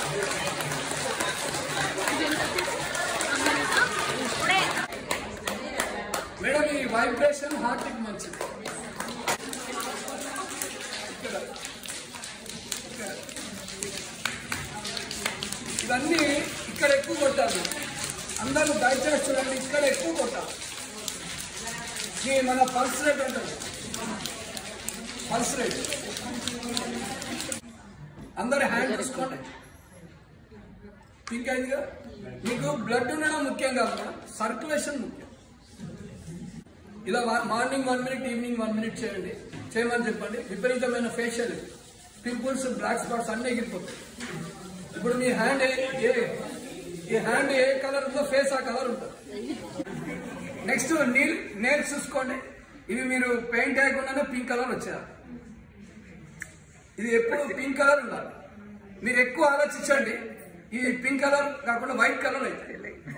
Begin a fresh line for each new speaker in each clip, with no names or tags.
Madam ఈ vibration heart కి మంచిది ఇక్కడ. ఇక్కడ. ఇవన్నీ ఇక్కడ ఎక్కువ కొట్టాలి అందరూ దయచేసి చూడండి ఇక్కడ ఎక్కువ కొట్టాలి ఈ మన పల్స్ రేట్ ఉంటుంది పల్స్ రేట్ అందరు హ్యాండ్ చూసుకోండి పింక్ అయింది కదా మీకు బ్లడ్ ఉండడం ముఖ్యం కాదు మేడం సర్క్యులేషన్ ముఖ్యం ఇలా వా- morning one minute evening one minute చేయండి చేయమని చెప్పండి విపరీతమైన ఫేషియల్ పింపుల్స్ బ్లాక్ స్పాట్స్ అన్ని ఎగిరిపోతాయి ఇప్పుడు మీ హ్యాండ్ ఏ- ఏ- ఈ హ్యాండ్ ఏ కలర్ ఉందో ఫేస్ ఆ కలర్ ఉంటుంది నెక్స్ట్ నీల్ నేల్స్ చూసుకోండి ఇవి మీరు పెయింట్ వేయకుండానే పింక్ కలర్ వచ్చారు ఇది ఎప్పుడు పింక్ కలర్ ఉండాలి మీరు ఎక్కువ ఆలోచించండి ఈ పింక్ కలర్ కాకుండా వైట్ కలర్ అవుతుంది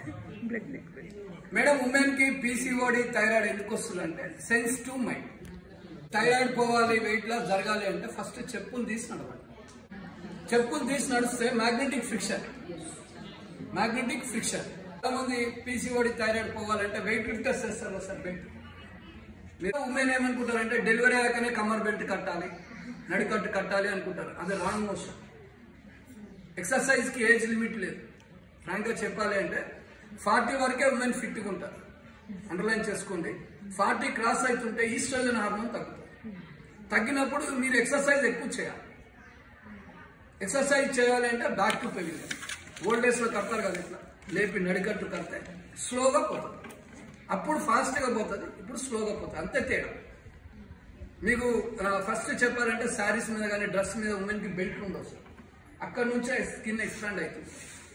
మేడం ఉమెన్ కి పీసీఓడి థైరాయిడ్ ఎందుకు వస్తుందంటే సెన్సిటివ్ మైండ్ థైరాయిడ్ పోవాలి వెయిట్ లాస్ జరగాలి అంటే ఫస్ట్ చెప్పులు తీసి నడవాలి చెప్పులు తీసి నడిస్తే మ్యాగ్నెటిక్ ఫ్రిక్షన్ మ్యాగ్నెటిక్ ఫ్రిక్షన్ చాలా మంది పీసీఓడి థైరాయిడ్ పోవాలంటే వెయిట్ లిఫ్టర్స్ చేస్తారు సార్ బెల్ట్ మీరు ఉమెన్ ఏమనుకుంటారంటే డెలివరీ అయ్యాకనే కమ్మర్ బెల్ట్ కట్టాలి నడికట్టు కట్టాలి అనుకుంటారు అది రాంగ్ మోషన్ ఎక్సర్సైజ్ కి ఏజ్ లిమిట్ లేదు ఫ్రాంక్ గా చెప్పాలి అంటే ఫార్టీ వరకే ఉమెన్ ఫిట్ గా ఉంటారు అండర్లైన్ చేసుకోండి ఫార్టీ క్రాస్ అవుతుంటే ఈస్ట్రోజన్ హార్మోన్ తగ్గుతుంది తగ్గినప్పుడు మీరు ఎక్సర్సైజ్ ఎక్కువ చేయాలి ఎక్సర్సైజ్ చేయాలి అంటే బ్యాక్ టు పెరిగి ఓల్డ్ ఏజ్ లో కడతారు కదా ఇట్లా లేపి నడికట్టు కడితే స్లోగా పోతుంది అప్పుడు ఫాస్ట్ గా పోతుంది ఇప్పుడు స్లోగా పోతుంది అంతే తేడా మీకు ఫస్ట్ చెప్పాలంటే శారీస్ మీద కానీ డ్రెస్ మీద ఉమెన్ కి బెల్ట్ ఉండవు సార్ అక్కడ నుంచే స్కిన్ ఎక్స్పాండ్ అవుతుంది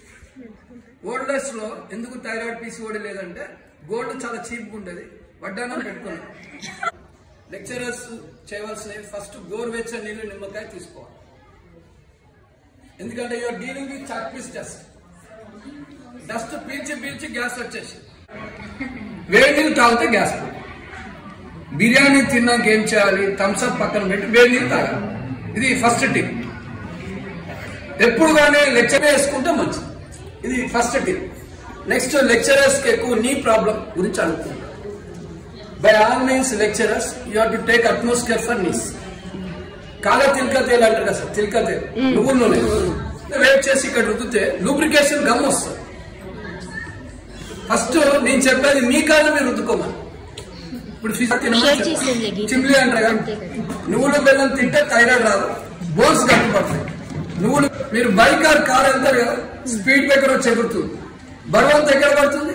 ఓల్డ్ ఏజ్ లో ఎందుకు థైరాయిడ్ పీసీఓడి లేదంటే గోల్డ్ చాలా చీప్ గా ఉండేది వడ్డానం పెట్టుకున్నాం లెక్చరర్స్ చేయవలసినవి ఫస్ట్ గోరువెచ్చ నీళ్ళు నిమ్మకాయ తీసుకోవాలి ఎందుకంటే you are dealing with chalk piece dust dust పీల్చి పీల్చి గ్యాస్ వచ్చేసి వేడి నీళ్ళు తాగితే గ్యాస్ పోతుంది. బిర్యానీ తిన్నాక ఏం చేయాలి థమ్స్అప్ పక్కన పెట్టి వేడి నీళ్ళు తాగాలి ఇది ఫస్ట్ టిప్ ఎప్పుడు కానీ లెక్చర్ వేసుకుంటే మంచిది ఇది ఫస్ట్ టిప్ నెక్స్ట్ లెక్చరర్స్ కి ఎక్కువ నీ ప్రాబ్లం గురించి అనుకుంటాం by all means lecturers you have to take utmost care for knees కాల తిల్క తేల్ అంటారు కదా సార్ తిల్క తేల్ నువ్వుల నూనె వేట్ చేసి ఇక్కడ రుద్దితే లూబ్రికేషన్ గమ్ వస్తుంది ఫస్ట్ నేను చెప్పేది మీ కాళ్ళు మీరు రుద్దుకోమని ఇప్పుడు ఫిజిక్
షేర్ చేసేది గీత.
చిమ్లీ అంటారు కదా
అంతే కదా.
నువ్వులు బెల్లం తింటే థైరాయిడ్ రాదు బోన్స్ కట్టుపడతాయి నువ్వులు మీరు బైక్ ఆర్ కార్ వెళ్తారు కదా స్పీడ్ బ్రేకర్ వచ్చి ఎగురుతుంది బరువు అంతా ఎక్కడ పడుతుంది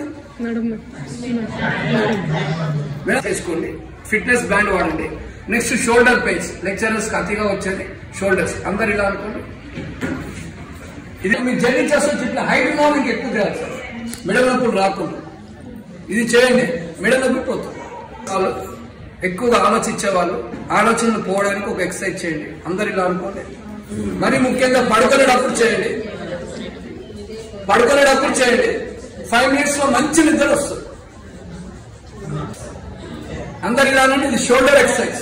మేడం చేసుకోండి ఫిట్నెస్ బ్యాండ్ వాడండి నెక్స్ట్ షోల్డర్ పెయిన్స్ లెక్చరర్స్ కి అతిగా వచ్చేది షోల్డర్స్ అందరు ఇలా అనుకోండి ఇది మీ జర్నీ చేస్తే ఇట్లా హైట్ మార్నింగ్ ఎక్కువ చేయాలి సార్ మిడల్ నొప్పులు రాకుండా ఇది చేయండి మిడల్ నొప్పి పోతుంది వాళ్ళు ఎక్కువగా ఆలోచించే వాళ్ళు ఆలోచనలు పోవడానికి ఒక ఎక్సర్సైజ్ చేయండి అందరు ఇలా అనుకోండి మరి ముఖ్యంగా పడుకునేటప్పుడు చేయండి పడుకునేటప్పుడు చేయండి ఫైవ్ మినిట్స్ లో మంచి నిద్ర వస్తుంది అందరు ఇలా అనండి ఇది షోల్డర్ ఎక్సర్సైజ్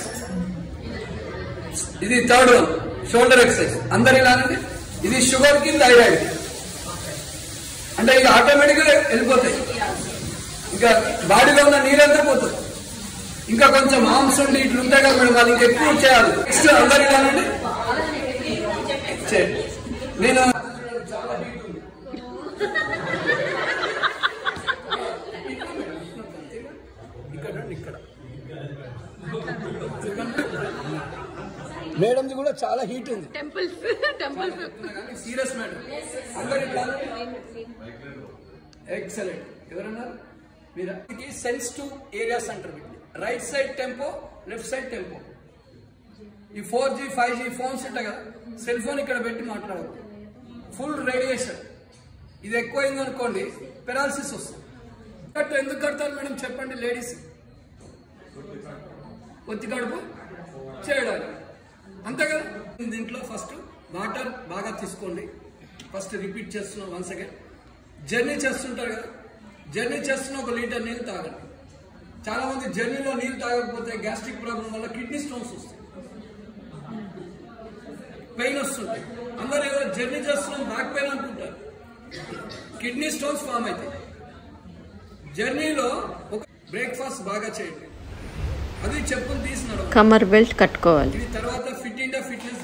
ఇది థర్డ్ వన్ షోల్డర్ ఎక్సర్సైజ్ అందరు ఇలా అనండి ఇది షుగర్ కి థైరాయిడ్ అంటే ఇక ఆటోమేటిక్ గా వెళ్ళిపోతాయి ఇంకా బాడీలో ఉన్న నీరంతా పోతుంది ఇంకా కొంచెం మాంసం ఉండి ఇట్లా ఉంటాయి కదా మేడం అది ఇంకా ఎక్కువ చేయాలి నెక్స్ట్ అందరు ఇలా అనండి చేయండి. నేను చాలా heat ఉంది. ఇక్కడ నుండి ఇక్కడ మేడంది కూడా చాలా హీట్ ఉంది
టెంపుల్స్ టెంపుల్స్
సీరియస్ మేడం అందరు ఇట్లా ఎక్సలెంట్ ఎవరన్నారు మీరు సెన్సిటివ్ ఏరియాస్ అంటారు వీటిని right side temple left side temple ఈ four G five G phones ఉంటాయి కదా సెల్ ఫోన్ ఇక్కడ పెట్టి మాట్లాడదు ఫుల్ రేడియేషన్ ఇది ఎక్కువైంది అనుకోండి పెరాలసిస్ వస్తుంది కట్టు ఎందుకు కడతారు మేడం చెప్పండి లేడీస్ ఒత్తి కడుపు చేయడానికి అంతే కదా దీంట్లో ఫస్ట్ వాటర్ బాగా తీసుకోండి ఫస్ట్ రిపీట్ చేస్తున్నాం వన్స్ అగైన్ జర్నీ చేస్తుంటారు కదా జర్నీ చేస్తున్న ఒక లీటర్ నీళ్ళు తాగండి చాలా మంది జర్నీలో నీళ్ళు తాగకపోతే గ్యాస్ట్రిక్ ప్రాబ్లం వల్ల కిడ్నీ స్టోన్స్ వస్తాయి పెయిన్ వస్తుంది అందరు ఏదో జర్నీ చేస్తున్నాం బ్యాక్ పెయిన్ అనుకుంటారు కిడ్నీ స్టోన్స్ ఫామ్ అవుతాయి జర్నీలో ఒక బ్రేక్ఫాస్ట్ బాగా చేయండి అది చెప్పులు తీసినాడు
కమర్ బెల్ట్ కట్టుకోవాలి
ఇది తర్వాత ఫిట్ ఇండియా ఫిట్నెస్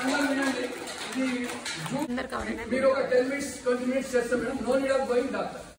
మీరు ఒక టెన్ మినిట్స్ ట్వంటీ మినిట్స్ చేస్తాం madam no need of going doctor